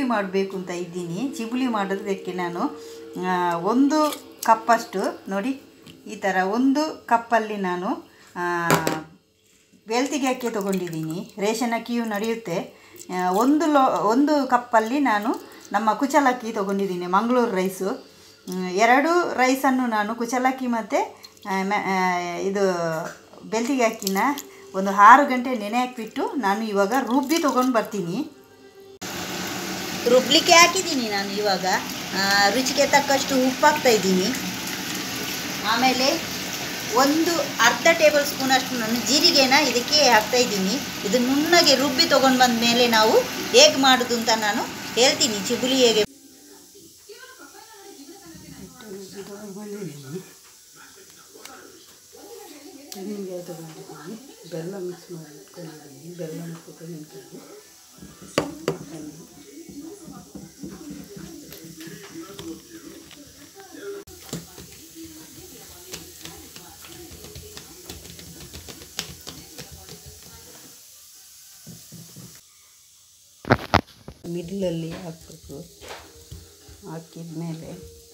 ಮಾಡಬೇಕು ಅಂತ ಇದ್ದೀನಿ ಚಿಬುಲಿ ಮಾಡೋದಕ್ಕೆ ನಾನು ಆ, ಒಂದು ಕಪ್ಪಷ್ಟು ನೋಡಿ ಈ ಥರ ಒಂದು ಕಪ್ಪಲ್ಲಿ ನಾನು ಆ, ಬೆಳ್ತಿಗೆ ಅಕ್ಕಿ ತೊಗೊಂಡಿದ್ದೀನಿ ರೇಷನ್ ಅಕ್ಕಿಯೂ ನಡೆಯುತ್ತೆ ಆ, ಒಂದು ಲೋ ಒಂದು ಕಪ್ಪಲ್ಲಿ ನಾನು ನಮ್ಮ ಕುಚಲಕ್ಕಿ ತೊಗೊಂಡಿದ್ದೀನಿ ಮಂಗಳೂರು ರೈಸು ಮ್, ಎರಡು ರೈಸನ್ನು ನಾನು ಕುಚಲಕ್ಕಿ ಮತ್ತು ಇದು ಬೆಳ್ತಿಗೆ ಅಕ್ಕಿನ ಒಂದು ಆರು ಗಂಟೆ ನೆನೆ ಹಾಕಿಬಿಟ್ಟು ನಾನು ಇವಾಗ ರುಬ್ಬಿ ತೊಗೊಂಡು ಬರ್ತೀನಿ ರುಬ್ಲಿಕ್ಕೆ ಹಾಕಿದ್ದೀನಿ ನಾನು ಇವಾಗ ಆ, ರುಚಿಗೆ ತಕ್ಕಷ್ಟು ಉಪ್ಪು ಹಾಕ್ತಾ ಇದ್ದೀನಿ ಆಮೇಲೆ ಒಂದು ಅರ್ಧ ಟೇಬಲ್ ಸ್ಪೂನಷ್ಟು ನಾನು ಜೀರಿಗೆನ ಇದಕ್ಕೆ ಹಾಕ್ತಾ ಇದ್ದೀನಿ ಇದು ನುಣ್ಣಗೆ ರುಬ್ಬಿ ತೊಗೊಂಡು ಬಂದ ಮೇಲೆ ನಾವು ಹೇಗೆ ಮಾಡೋದು ಅಂತ ನಾನು ಹೇಳ್ತೀನಿ ಚಿಬುಲಿ ಹೇಗೆ ತೆಂಗಿನಕಾಯಿ ತೊಗೊಂಡಿದ್ದೀನಿ ಬೆಲ್ಲ ಮಿಕ್ಸ್ ಮಾಡಿ ಇಟ್ಕೊಂಡಿದ್ದೀನಿ ಬೆಲ್ಲ ಮತ್ತು ತೆಂಗಿನಕಾಯಿ ಅದನ್ನು ಮಿಡ್ಲಲ್ಲಿ ಹಾಕಬೇಕು ಹಾಕಿದ ಮೇಲೆ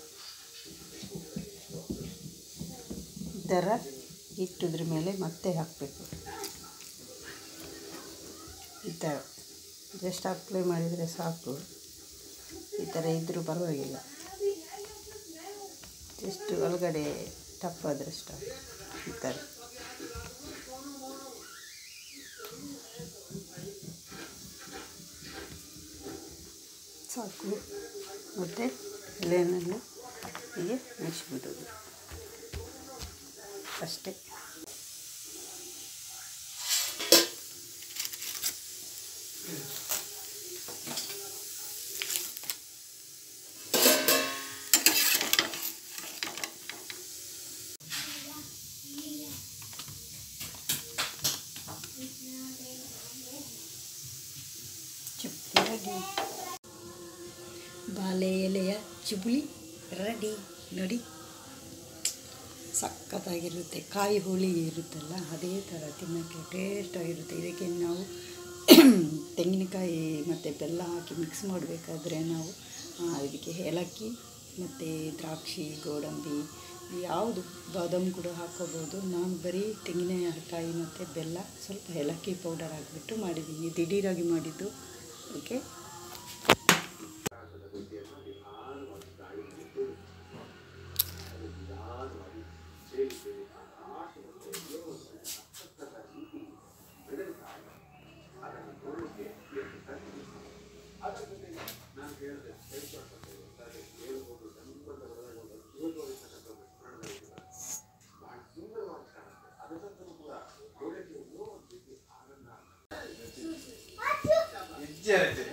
ಈ ಥರ ಇಟ್ಟಿದ್ರ ಮೇಲೆ ಮತ್ತೆ ಹಾಕಬೇಕು ಈ ಥರ ಜಸ್ಟ್ ಅಪ್ಲೈ ಮಾಡಿದರೆ ಸಾಕು ಈ ಥರ ಇದ್ದರೂ ಪರವಾಗಿಲ್ಲ ಜಸ್ಟ್ ಒಳಗಡೆ ಟಪ್ಪಾದರೆ ಸಾಕು ಈ ಥರ ಸಾಕು ಮತ್ತು ಎಲೆಯನ್ನು ಹೀಗೆ ಮುಚ್ಚಿಬಿಡೋದು ಅಷ್ಟೇ ಚಿಪ್ಪು ರೆಡಿ ಬಾಳೆ ಎಲೆಯ ಚಿಬುಳಿ ರೆಡಿ ನೋಡಿ ಸಖತ್ತಾಗಿರುತ್ತೆ ಕಾಯಿ ಹುಳಿ ಇರುತ್ತಲ್ಲ ಅದೇ ಥರ ತಿನ್ನೋಕ್ಕೆ ಟೇಸ್ಟಾಗಿರುತ್ತೆ ಇದಕ್ಕೆ ನಾವು ತೆಂಗಿನಕಾಯಿ ಮತ್ತು ಬೆಲ್ಲ ಹಾಕಿ ಮಿಕ್ಸ್ ಮಾಡಬೇಕಾದ್ರೆ ನಾವು ಆ, ಇದಕ್ಕೆ ಏಲಕ್ಕಿ ಮತ್ತು ದ್ರಾಕ್ಷಿ ಗೋಡಂಬಿ ಯಾವುದು ಬಾದಾಮ್ ಕೂಡ ಹಾಕ್ಕೋಬೋದು ನಾನು ಬರೀ ತೆಂಗಿನಕಾಯಿ ಮತ್ತು ಬೆಲ್ಲ ಸ್ವಲ್ಪ ಏಲಕ್ಕಿ ಪೌಡರ್ ಹಾಕಿಬಿಟ್ಟು ಮಾಡಿದ್ದೀನಿ ದಿಢೀರಾಗಿ ಮಾಡಿದ್ದು ಅದಕ್ಕೆ ಹೆಜ್ಜೆ